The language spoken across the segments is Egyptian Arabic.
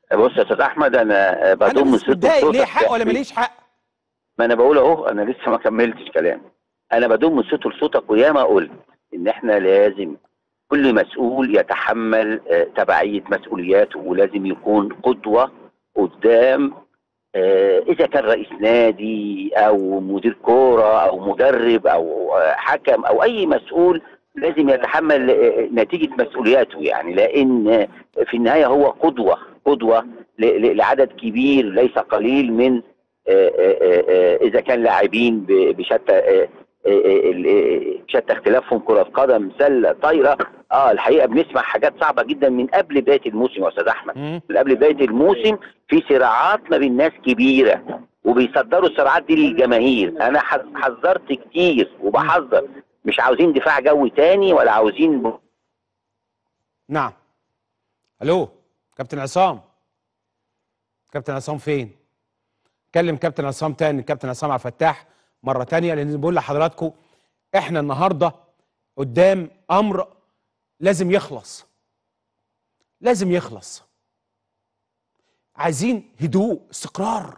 بص يا استاذ احمد انا انا بدوم بس صوت متضايق وصوتك ليه حق ولا يعني. ماليش حق ما انا بقول اهو انا لسه ما كملتش كلام انا بدوم من صوت لصوتك وياما قلت ان احنا لازم كل مسؤول يتحمل آه، تبعيه مسؤولياته ولازم يكون قدوه قدام آه، اذا كان رئيس نادي او مدير كوره او مدرب او آه، حكم او اي مسؤول لازم يتحمل آه، نتيجه مسؤولياته يعني لان آه، في النهايه هو قدوه قدوه ل- ل- لعدد كبير ليس قليل من آه، آه، آه، اذا كان لاعبين ب- بشتى آه، آه، آه، ال- آه، شتى اختلافهم كره قدم سله طايره اه الحقيقه بنسمع حاجات صعبه جدا من قبل بدايه الموسم يا استاذ احمد مم. من قبل بدايه الموسم في صراعات ما بين ناس كبيره وبيصدروا الصراعات دي للجماهير انا حذ- حذرت كتير وبحذر مش عاوزين دفاع جوي تاني ولا عاوزين ب- نعم الو كابتن عصام كابتن عصام فين كلم كابتن عصام تاني كابتن عصام عبد الفتاح مره تانية لان بقول لحضراتكم احنا النهارده قدام امر لازم يخلص لازم يخلص عايزين هدوء استقرار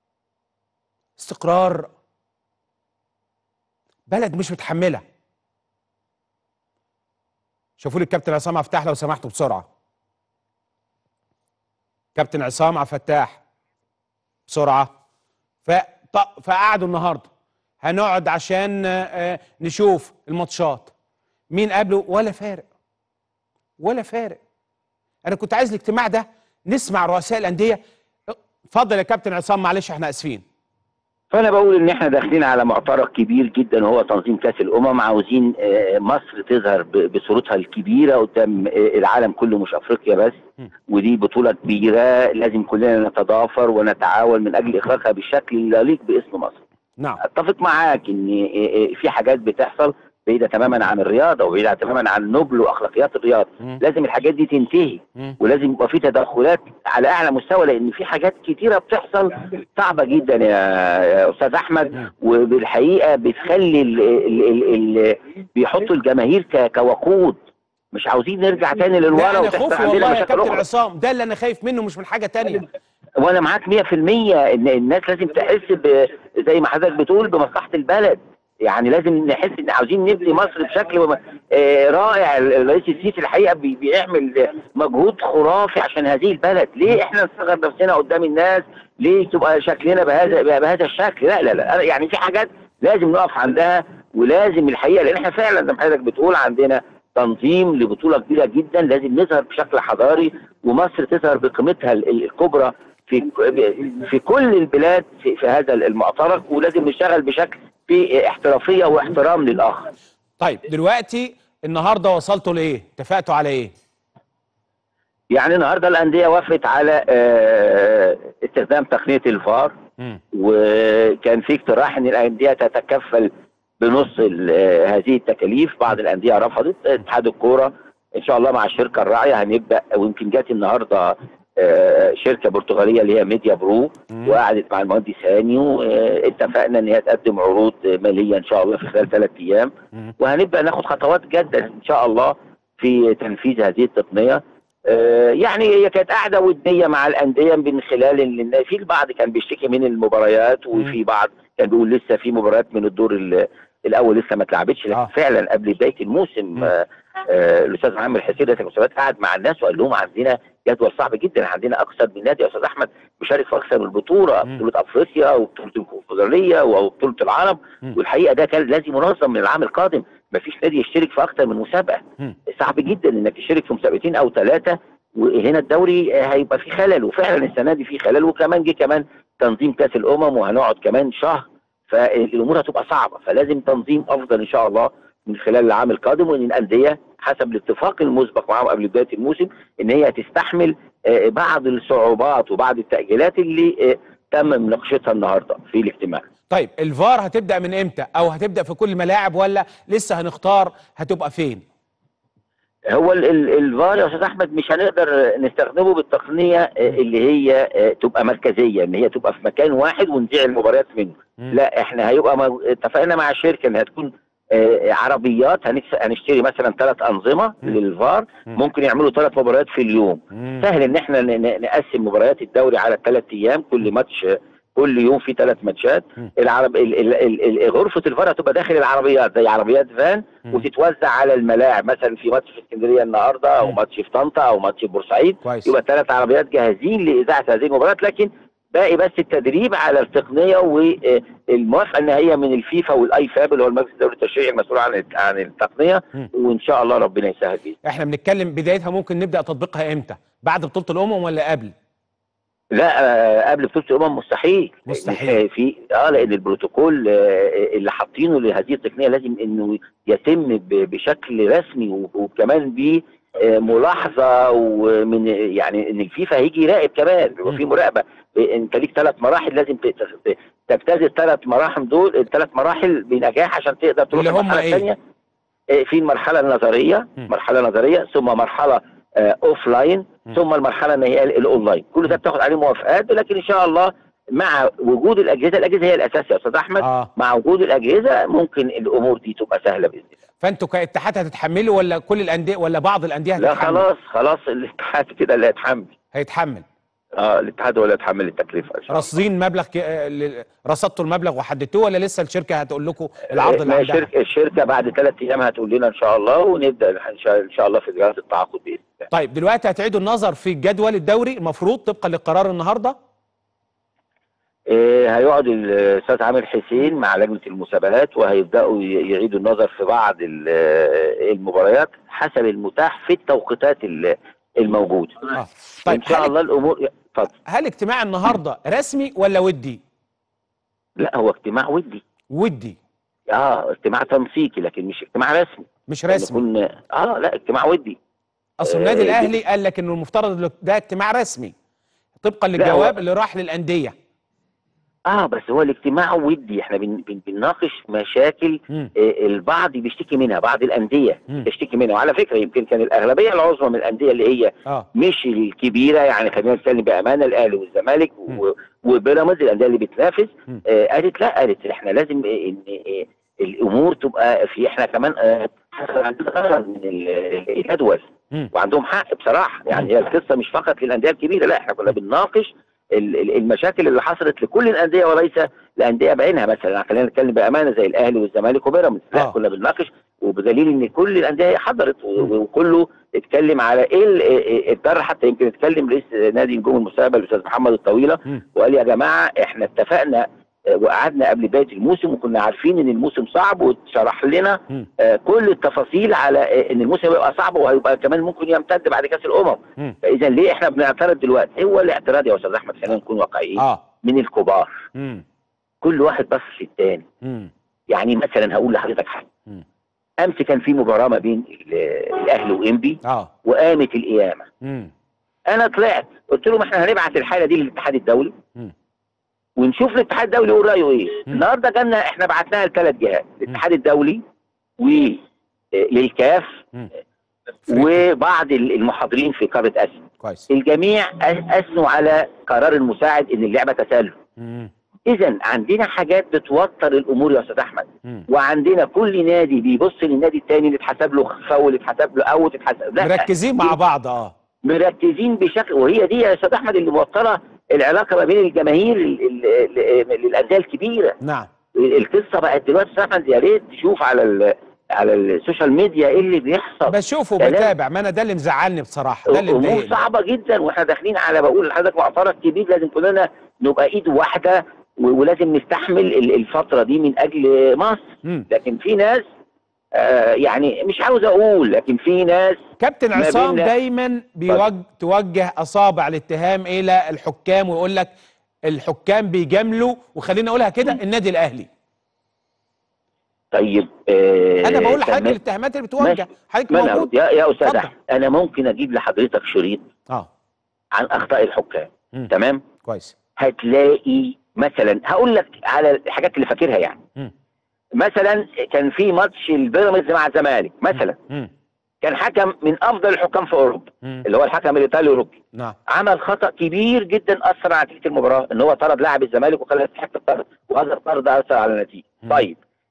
استقرار بلد مش متحمله شوفوا لي الكابتن عصام عبد الفتاح لو سمحتوا بسرعه كابتن عصام عبد الفتاح بسرعه ف... ط- فقعدوا النهارده هنقعد عشان آه، آه، نشوف الماتشات مين قبله ولا فارق ولا فارق انا كنت عايز الاجتماع ده نسمع رؤساء الانديه اتفضل يا كابتن عصام معلش احنا اسفين فانا بقول ان احنا داخلين على معترك كبير جدا وهو تنظيم كاس الامم عاوزين آه، مصر تظهر ب- بصورتها الكبيره قدام آه، العالم كله مش افريقيا بس م. ودي بطوله كبيره لازم كلنا نتضافر ونتعاون من اجل اخراجها بالشكل اللي يليق باسم مصر نعم اتفق معاك ان آه، آه، في حاجات بتحصل بعيده تماما عن الرياضه وبعيده تماما عن نبل واخلاقيات الرياضه مم. لازم الحاجات دي تنتهي مم. ولازم يبقى في تدخلات على اعلى مستوى لان في حاجات كتيره بتحصل صعبه جدا يا يا استاذ احمد مم. وبالحقيقه بتخلي ال ال ال ال بيحطوا الجماهير ك- كوقود مش عاوزين نرجع تاني ده للورا انا وتحصل خوفي عندنا والله يا مشاكل كابتن اخرى عصام ده اللي انا خايف منه مش من حاجه تانية وانا معاك 100% ان الناس لازم تحس ب- زي ما حضرتك بتقول بمصلحه البلد يعني لازم نحس ان عاوزين نبني مصر بشكل آه، رائع الرئيس السيسي الحقيقه بي- بيعمل مجهود خرافي عشان هذه البلد ليه احنا نصغر نفسنا قدام الناس ليه تبقى شكلنا بهذا بهذا الشكل لا لا لا أنا يعني في حاجات لازم نقف عندها ولازم الحقيقه لان احنا فعلا زي ما حضرتك بتقول عندنا تنظيم لبطوله كبيره جدا لازم نظهر بشكل حضاري ومصر تظهر بقيمتها ال- ال- الكبرى في في كل البلاد في, في هذا المعترك ولازم نشتغل بشكل في احترافيه واحترام للاخر طيب دلوقتي النهارده وصلتوا لايه اتفقتوا على ايه يعني النهارده الانديه وافقت على آه، استخدام تقنيه الفار مم. وكان في اقتراح ان الانديه تتكفل بنص ال- آه، هذه التكاليف بعض الانديه رفضت اتحاد الكوره ان شاء الله مع الشركه الراعيه هنبدا ويمكن جات النهارده آه، شركه برتغاليه اللي هي ميديا برو مم. وقعدت مع المهندس هاني واتفقنا ان هي تقدم عروض ماليه ان شاء الله في خلال ثلاث ايام مم. وهنبدا ناخد خطوات جاده ان شاء الله في تنفيذ هذه التقنيه آه، يعني هي كانت قاعده وديه مع الانديه من خلال ان في البعض كان بيشتكي من المباريات وفي بعض كان بيقول لسه في مباريات من الدور ال- الاول لسه ما اتلعبتش لكن آه. فعلا قبل بدايه مم. الموسم آه، آه، الاستاذ محمد حسين رئيس المسابقات قعد مع الناس وقال لهم عندنا جدول صعب جدا عندنا اكثر من نادي يا استاذ احمد بيشارك في اكثر من بطوله مم. بطوله افريقيا وبطوله الكونفدراليه وبطوله العرب مم. والحقيقه ده كان لازم ينظم من العام القادم مفيش نادي يشترك في اكثر من مسابقه مم. صعب جدا انك تشترك في مسابقتين او ثلاثه وهنا الدوري آه، هيبقى فيه خلل وفعلا السنه دي فيه خلل وكمان جه كمان تنظيم كاس الامم وهنقعد كمان شهر فالامور هتبقى صعبه فلازم تنظيم افضل ان شاء الله من خلال العام القادم وان الانديه حسب الاتفاق المسبق معاهم قبل بدايه الموسم ان هي تستحمل آه، بعض الصعوبات وبعض التاجيلات اللي آه، تم مناقشتها النهارده في الاجتماع. طيب الفار هتبدا من امتى او هتبدا في كل الملاعب ولا لسه هنختار هتبقى فين هو ال- ال- الفار يا استاذ احمد مش هنقدر نستخدمه بالتقنيه آه، اللي هي آه، تبقى مركزيه ان هي تبقى في مكان واحد ونذيع المباريات منه مم. لا احنا هيبقى مو- اتفقنا مع الشركه انها تكون آه، عربيات هنكس- هنشتري مثلا ثلاث انظمه مم. للفار مم. ممكن يعملوا ثلاث مباريات في اليوم مم. سهل ان احنا ن- ن- نقسم مباريات الدوري على ثلاث ايام كل ماتش كل يوم في ثلاث ماتشات مم. العرب ال- ال- ال- ال- غرفه الفار هتبقى داخل العربيات زي عربيات فان مم. وتتوزع على الملاعب مثلا في ماتش في اسكندريه النهارده او مم. ماتش في طنطا او ماتش في بورسعيد كويس يبقى ثلاث عربيات جاهزين لاذاعه هذه المباريات لكن باقي بس التدريب على التقنيه والموافقه النهائيه من الفيفا والاي فاب اللي هو المجلس الدولي التشريعي المسؤول عن عن التقنيه مم. وان شاء الله ربنا يسهل بيه احنا بنتكلم بدايتها ممكن نبدا تطبيقها امتى بعد بطوله الامم ولا قبل لا آه، قبل بطوله الامم مستحيل مستحيل. لأن في اه لان البروتوكول آه، اللي حاطينه لهذه التقنيه لازم انه يتم ب- بشكل رسمي و- وكمان ب آه، ملاحظه ومن يعني ان الفيفا هيجي يراقب كمان بيبقى في مم. مراقبه انت ليك ثلاث مراحل لازم ت- ت- تجتاز الثلاث مراحل دول الثلاث مراحل بنجاح عشان تقدر تروح اللي هم المرحله إيه؟ الثانيه آه، في المرحله النظريه مم. مرحله نظريه ثم مرحله اوف لاين مم. ثم المرحله النهائيه الاونلاين كل ده بتاخد عليه موافقات لكن ان شاء الله مع وجود الاجهزه الاجهزه هي الاساس يا استاذ احمد اه مع وجود الاجهزه ممكن الامور دي تبقى سهله باذن الله فانتوا كاتحاد هتتحملوا ولا كل الانديه ولا بعض الانديه لا هتتحمل خلاص خلاص الاتحاد كده اللي هيتحمل هيتحمل اه الاتحاد هو اللي هيتحمل التكلفه ان شاء الله راصدين مبلغ ك... آه، ل- رصدتوا المبلغ وحددتوه ولا لسه الشركه هتقول لكم العرض اللي ما عندها الشركه الشركه بعد ثلاث ايام هتقول لنا ان شاء الله ونبدا ان شاء ان شاء الله في جلسه التعاقد باذن الله طيب دلوقتي هتعيدوا النظر في جدول الدوري المفروض طبقا لقرار النهارده إيه، هيقعد الاستاذ عامر حسين مع لجنه المسابقات وهيبداوا ي- يعيدوا النظر في بعض ال- المباريات حسب المتاح في التوقيتات ال- الموجوده اه طيب ان شاء هل, الله الامور اتفضل هل اجتماع النهارده رسمي ولا ودي لا هو اجتماع ودي ودي اه اجتماع تنسيقي لكن مش اجتماع رسمي مش لأن رسمي يكون اه لا اجتماع ودي اصل آه، النادي دي- الاهلي قال لك انه المفترض إنه ده اجتماع رسمي طبقا هو- للجواب اللي راح للانديه اه بس هو الاجتماع ودي احنا بن بن بنناقش مشاكل مم. آه، البعض بيشتكي منها بعض الانديه مم. بتشتكي منها وعلى فكره يمكن كان الاغلبيه العظمى من الانديه اللي هي اه مش الكبيره يعني خلينا نتكلم بامانه الاهلي والزمالك مم. و- وبيراميدز الانديه اللي بتنافس مم. آه قالت لا قالت احنا لازم آه، ان آه، الامور تبقى في احنا كمان آه، حصل عندنا ضرر من ال- الجدول مم. وعندهم حق بصراحه يعني هي القصه مش فقط للانديه الكبيره لا احنا كنا بنناقش ال- ال- المشاكل اللي حصلت لكل الانديه وليس الانديه بعينها مثلا خلينا نتكلم بامانه زي الاهلي والزمالك وبيراميدز لا آه. كنا بنناقش وبدليل ان كل الانديه حضرت و- وكله اتكلم على ايه ال- إيه الضرر حتى يمكن اتكلم رئيس نادي نجوم المستقبل الاستاذ محمد الطويله مم. وقال يا جماعه احنا اتفقنا آه، وقعدنا قبل بدايه الموسم وكنا عارفين ان الموسم صعب وشرح لنا مم. آه، كل التفاصيل على آه، ان الموسم هيبقى صعب وهيبقى كمان ممكن يمتد بعد كاس الامم مم. فاذا ليه احنا بنعترض دلوقتي هو الاعتراض يا استاذ احمد خلينا نكون واقعيين اه من الكبار مم. كل واحد بص للتاني مم. يعني مثلا هقول لحضرتك حاجه مم. امس كان في مباراه ما بين ال- الاهلي وانبي اه وقامت القيامه مم. انا طلعت قلت لهم احنا هنبعت الحاله دي للاتحاد الدولي مم. ونشوف الاتحاد الدولي يقول رايه ايه مم. النهارده جالنا احنا بعتناها لثلاث جهات الاتحاد الدولي وللكاف مم. وبعض المحاضرين في قاره اسيا كويس الجميع أ- اثنوا على قرار المساعد ان اللعبه تسلل مم. اذا عندنا حاجات بتوتر الامور يا استاذ احمد مم. وعندنا كل نادي بيبص للنادي الثاني اللي اتحسب له فاول اتحسب له اوت اتحسب لا مركزين مع بعض اه مركزين بشكل وهي دي يا استاذ احمد اللي موتره العلاقه ما بين الجماهير ال- ال- ال- للانديه الكبيره نعم القصه بقت دلوقتي يا استاذ احمد يا ريت تشوف على ال على السوشيال ميديا ايه اللي بيحصل بشوفه كلام. وبتابع ما انا ده اللي مزعلني بصراحه ده اللي امور مضايقني صعبه جدا واحنا داخلين على بقول لحضرتك معترض كبير لازم كلنا نبقى ايد واحده و- ولازم نستحمل ال- الفتره دي من اجل مصر مم. لكن في ناس آه يعني مش عاوز اقول لكن في ناس كابتن ما عصام بيننا- دايما بيوجه توجه اصابع الاتهام الى الحكام ويقول لك الحكام بيجاملوا وخليني اقولها كده النادي الاهلي طيب آه انا بقول لحضرتك تمام. الاتهامات اللي بتوجه ماشي. حضرتك ما أنا موجود يا يا استاذ اتفضل. أحمد، انا ممكن اجيب لحضرتك شريط اه عن اخطاء الحكام مم. تمام كويس هتلاقي مثلا هقول لك على الحاجات اللي فاكرها يعني مم. مثلا كان في ماتش البيراميدز مع الزمالك مثلا مم. كان حكم من افضل الحكام في اوروبا مم. اللي هو الحكم الايطالي الاوروبي نعم عمل خطا كبير جدا اثر على نتيجه المباراه ان هو طرد لاعب الزمالك وخلى يستحق الطرد وهذا الطرد اثر على النتيجه مم. طيب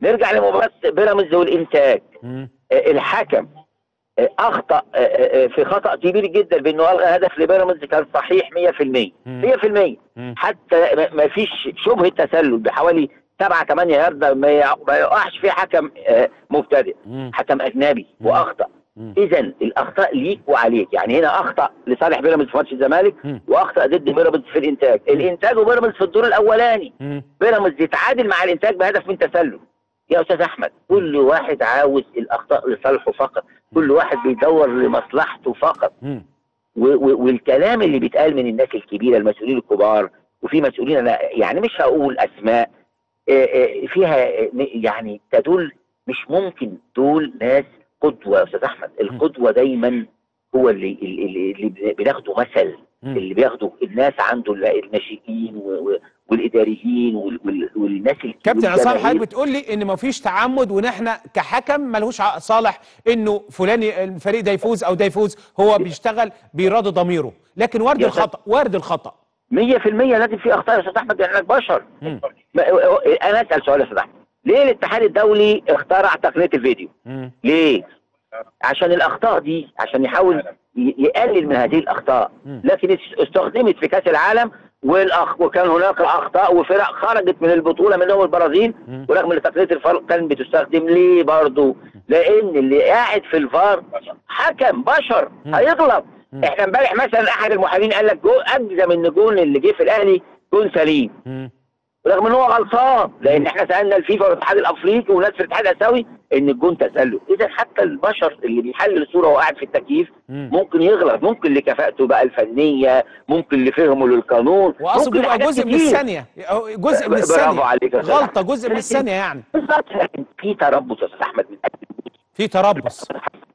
نرجع لمباراه بيراميدز والانتاج مم. آه، الحكم آه، اخطا آه، آه، في خطا كبير جدا بانه الغى هدف لبيراميدز كان صحيح 100% مم. 100% مم. حتى ما- ما فيش شبهه تسلل بحوالي 7 8 ياردة ما يع- ما يقعش فيه حكم آه، مبتدئ مم. حكم اجنبي مم. واخطا مم. اذا الاخطاء ليك وعليك يعني هنا اخطا لصالح بيراميدز في ماتش الزمالك مم. واخطا ضد بيراميدز في الانتاج الانتاج وبيراميدز في الدور الاولاني مم. بيراميدز يتعادل مع الانتاج بهدف من تسلل يا استاذ احمد كل واحد عاوز الاخطاء لصالحه فقط كل واحد بيدور لمصلحته فقط مم. و- و- والكلام اللي بيتقال من الناس الكبيره المسؤولين الكبار وفي مسؤولين انا يعني مش هقول اسماء آه، آه، فيها آه، يعني تدل مش ممكن دول ناس قدوه يا استاذ احمد القدوه دايما هو اللي اللي, اللي بناخده مثل مم. اللي بياخده الناس عنده الناشئين و- و- والاداريين وال- وال- والناس الك- كابتن عصام والجماهير. حضرتك بتقول لي ان مفيش تعمد وان احنا كحكم ملهوش ع- صالح انه فلان ي- الفريق ده يفوز او ده يفوز هو بيشتغل بيراضي ضميره لكن وارد يا الخطا وارد الخطا 100% لازم في اخطاء يا استاذ احمد احنا بشر مم. ما- انا اسال سؤال يا استاذ احمد ليه الاتحاد الدولي اخترع تقنيه الفيديو؟ مم. ليه؟ عشان الاخطاء دي عشان يحاول ي- يقلل من هذه الاخطاء مم. لكن اس- استخدمت في كاس العالم والأخ وكان هناك اخطاء وفرق خرجت من البطوله منهم البرازيل مم. ورغم ان تقنيه الفار كانت بتستخدم ليه برضه؟ لان اللي قاعد في الفار حكم بشر مم. هيغلط مم. احنا امبارح مثلا احد المحللين قال لك جو اجزم ان جون اللي جه في الاهلي جون سليم مم. رغم ان هو غلطان لان احنا سالنا الفيفا والاتحاد الافريقي وناس في الاتحاد الاسيوي ان الجون تسلل اذا حتى البشر اللي بيحلل الصوره وهو قاعد في التكييف مم. ممكن يغلط ممكن لكفاءته بقى الفنيه ممكن لفهمه للقانون واصلا ممكن بيبقى حاجات جزء من كتير. الثانيه أو جزء من برافو الثانيه عليك يا أستاذ غلطه أحمد. جزء من لكن- الثانيه يعني بالظبط لكن في تربص يا استاذ احمد من في تربص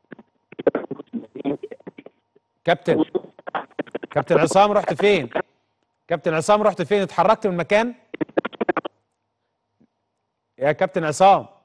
كابتن كابتن عصام رحت فين كابتن عصام رحت فين اتحركت من مكان يا كابتن عصام